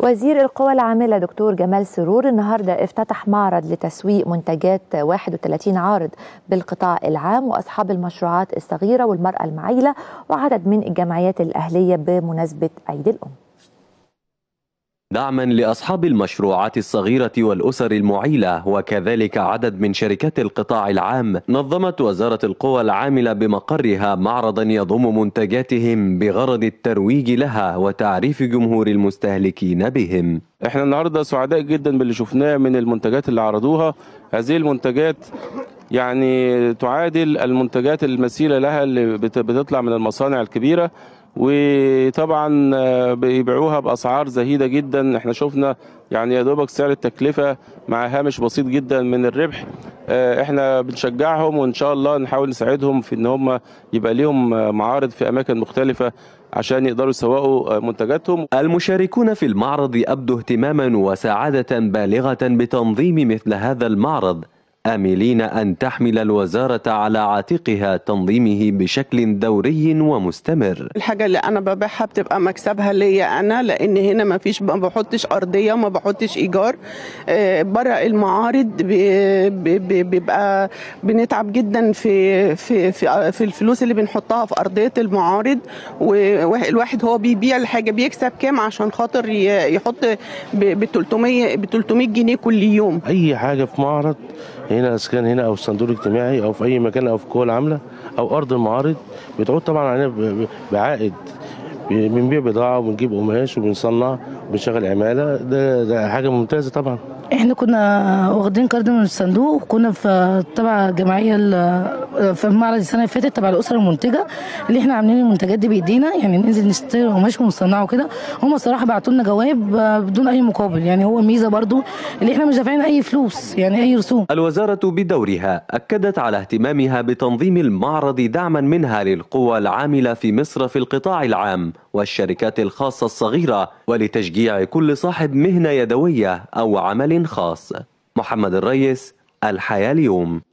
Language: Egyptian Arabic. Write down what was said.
وزير القوى العاملة دكتور جمال سرور النهاردة افتتح معرض لتسويق منتجات 31 عارض بالقطاع العام وأصحاب المشروعات الصغيرة والمرأة المعيلة وعدد من الجمعيات الأهلية بمناسبة عيد الأم دعما لأصحاب المشروعات الصغيرة والأسر المعيلة وكذلك عدد من شركات القطاع العام نظمت وزارة القوى العاملة بمقرها معرضا يضم منتجاتهم بغرض الترويج لها وتعريف جمهور المستهلكين بهم احنا النهارده سعداء جدا باللي شفناه من المنتجات اللي عرضوها هذه المنتجات يعني تعادل المنتجات المثيله لها اللي بتطلع من المصانع الكبيره وطبعا بيبيعوها باسعار زهيده جدا احنا شفنا يعني يا دوبك سعر التكلفه مع هامش بسيط جدا من الربح احنا بنشجعهم وان شاء الله نحاول نساعدهم في ان هم يبقى ليهم معارض في اماكن مختلفه عشان يقدروا يسوقوا منتجاتهم المشاركون في المعرض أبدوا اهتماما وسعادة بالغة بتنظيم مثل هذا المعرض آملين أن تحمل الوزارة على عاتقها تنظيمه بشكل دوري ومستمر الحاجة اللي أنا ببيعها بتبقى مكسبها ليا أنا لأن هنا ما فيش ما بحطش أرضية وما بحطش إيجار بره المعارض بيبقى بنتعب جدا في في في, في الفلوس اللي بنحطها في أرضية المعارض والواحد هو بيبيع الحاجة بيكسب كام عشان خاطر يحط ب 300 ب 300 جنيه كل يوم أي حاجة في معرض هنا اذا كان هنا او الصندوق الاجتماعي او في اي مكان او في القوى العامله او ارض المعارض بتعود طبعا علينا بعائد بنبيع بضاعه وبنجيب قماش وبنصنع وبنشغل عماله ده, ده حاجه ممتازه طبعا احنا كنا واخدين كارد من الصندوق وكنا في تبع جمعيه في معرض السنه اللي فاتت تبع الاسره المنتجه اللي احنا عاملين المنتجات دي بايدينا يعني ننزل نشتري قماش ونصنعه كده هم الصراحه بعتوا لنا جواب بدون اي مقابل يعني هو ميزه برضو اللي احنا مش دافعين اي فلوس يعني اي رسوم الوزاره بدورها اكدت على اهتمامها بتنظيم المعرض دعما منها للقوى العامله في مصر في القطاع العام والشركات الخاصه الصغيره ولتشجيع كل صاحب مهنه يدويه او عمل خاص محمد الريس الحياة اليوم